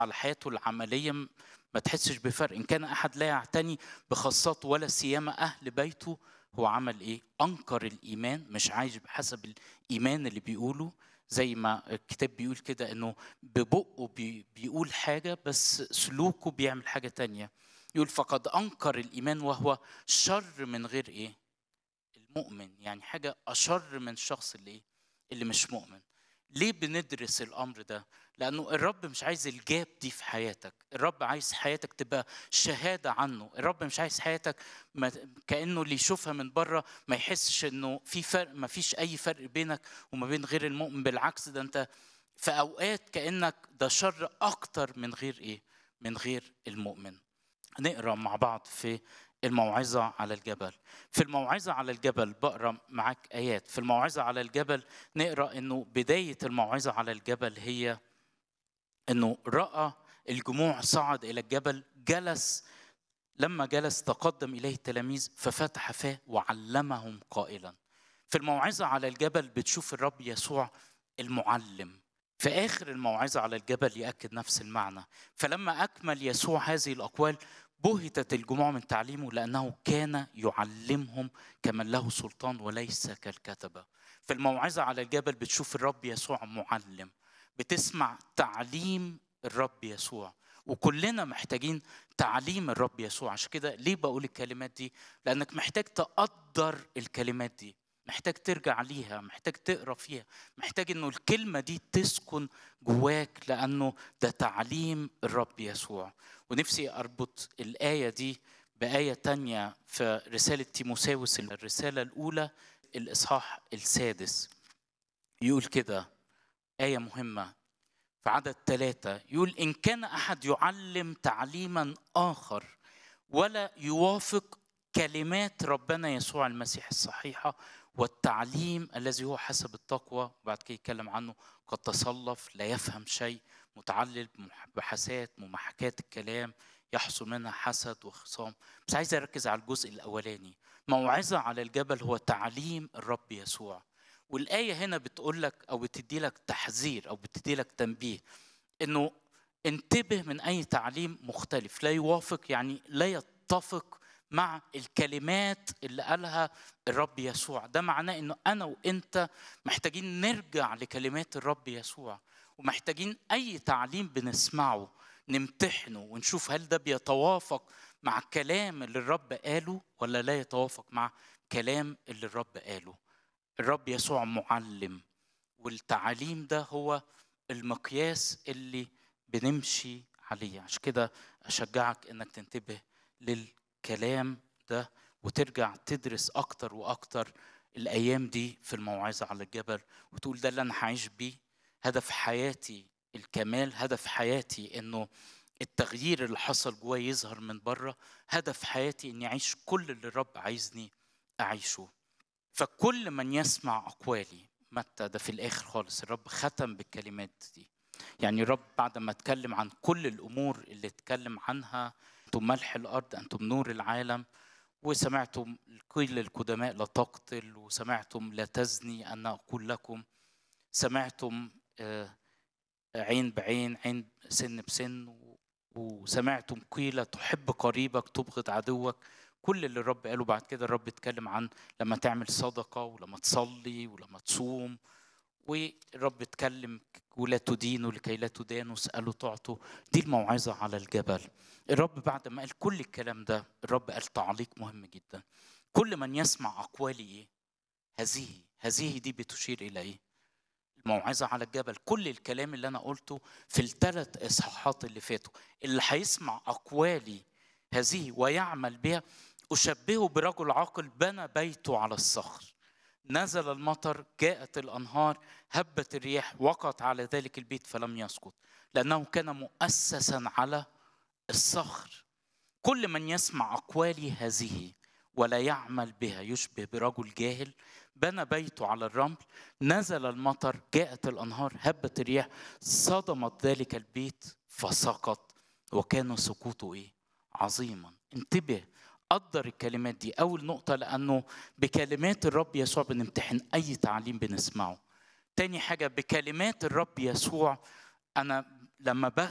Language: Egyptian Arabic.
على حياته العملية ما تحسش بفرق إن كان أحد لا يعتني بخاصته ولا سيما أهل بيته هو عمل إيه؟ أنكر الإيمان مش عايش بحسب الإيمان اللي بيقوله زي ما الكتاب بيقول كده إنه ببقه بي بيقول حاجة بس سلوكه بيعمل حاجة تانية يقول فقد أنكر الإيمان وهو شر من غير إيه؟ المؤمن يعني حاجة أشر من الشخص اللي إيه؟ اللي مش مؤمن ليه بندرس الامر ده لانه الرب مش عايز الجاب دي في حياتك الرب عايز حياتك تبقى شهاده عنه الرب مش عايز حياتك ما كانه اللي يشوفها من بره ما يحسش انه في فرق ما فيش اي فرق بينك وما بين غير المؤمن بالعكس ده انت في اوقات كانك ده شر اكتر من غير ايه من غير المؤمن نقرا مع بعض في الموعظة على الجبل في الموعظة على الجبل بقرا معاك آيات في الموعظة على الجبل نقرا إنه بداية الموعظة على الجبل هي إنه رأى الجموع صعد إلى الجبل جلس لما جلس تقدم إليه التلاميذ ففتح فاه وعلمهم قائلا في الموعظة على الجبل بتشوف الرب يسوع المعلم في آخر الموعظة على الجبل يأكد نفس المعنى فلما أكمل يسوع هذه الأقوال بهتت الجموع من تعليمه لأنه كان يعلمهم كمن له سلطان وليس كالكتبة في الموعظة على الجبل بتشوف الرب يسوع معلم بتسمع تعليم الرب يسوع وكلنا محتاجين تعليم الرب يسوع عشان كده ليه بقول الكلمات دي لأنك محتاج تقدر الكلمات دي محتاج ترجع ليها محتاج تقرا فيها محتاج انه الكلمه دي تسكن جواك لانه ده تعليم الرب يسوع ونفسي اربط الايه دي بايه تانية في رساله تيموساوس الرساله الاولى الاصحاح السادس يقول كده ايه مهمه في عدد ثلاثة يقول إن كان أحد يعلم تعليما آخر ولا يوافق كلمات ربنا يسوع المسيح الصحيحة والتعليم الذي هو حسب التقوى وبعد كده يتكلم عنه قد تصلف لا يفهم شيء متعلل بمحادثات ممحكات الكلام يحصل منها حسد وخصام بس عايز اركز على الجزء الاولاني موعظه على الجبل هو تعليم الرب يسوع والايه هنا بتقول لك او بتدي لك تحذير او بتدي لك تنبيه انه انتبه من اي تعليم مختلف لا يوافق يعني لا يتفق مع الكلمات اللي قالها الرب يسوع ده معناه انه انا وانت محتاجين نرجع لكلمات الرب يسوع ومحتاجين اي تعليم بنسمعه نمتحنه ونشوف هل ده بيتوافق مع الكلام اللي الرب قاله ولا لا يتوافق مع كلام اللي الرب قاله الرب يسوع معلم والتعليم ده هو المقياس اللي بنمشي عليه عشان كده اشجعك انك تنتبه لل الكلام ده وترجع تدرس اكتر واكتر الايام دي في الموعظه على الجبل وتقول ده اللي انا هعيش بيه هدف حياتي الكمال هدف حياتي انه التغيير اللي حصل جوايا يظهر من بره هدف حياتي اني اعيش كل اللي الرب عايزني اعيشه فكل من يسمع اقوالي متى ده في الاخر خالص الرب ختم بالكلمات دي يعني الرب بعد ما اتكلم عن كل الامور اللي اتكلم عنها انتم ملح الارض انتم نور العالم وسمعتم قيل للقدماء لا تقتل وسمعتم لا تزني انا اقول لكم سمعتم عين بعين عين سن بسن وسمعتم قيل تحب قريبك تبغض عدوك كل اللي الرب قاله بعد كده الرب اتكلم عن لما تعمل صدقه ولما تصلي ولما تصوم والرب اتكلم ولا تدينوا لكي لا تدانوا اسألوا تعطوا دي الموعظة على الجبل الرب بعد ما قال كل الكلام ده الرب قال تعليق مهم جدا كل من يسمع أقوالي إيه هذه هذه دي بتشير إلى إيه الموعظة على الجبل كل الكلام اللي أنا قلته في الثلاث إصحاحات اللي فاتوا اللي هيسمع أقوالي هذه ويعمل بها أشبهه برجل عاقل بنى بيته على الصخر نزل المطر جاءت الانهار هبت الرياح وقعت على ذلك البيت فلم يسقط لانه كان مؤسسا على الصخر كل من يسمع اقوالي هذه ولا يعمل بها يشبه برجل جاهل بنى بيته على الرمل نزل المطر جاءت الانهار هبت الرياح صدمت ذلك البيت فسقط وكان سقوطه ايه عظيما انتبه قدر الكلمات دي أول نقطة لأنه بكلمات الرب يسوع بنمتحن أي تعليم بنسمعه تاني حاجة بكلمات الرب يسوع أنا لما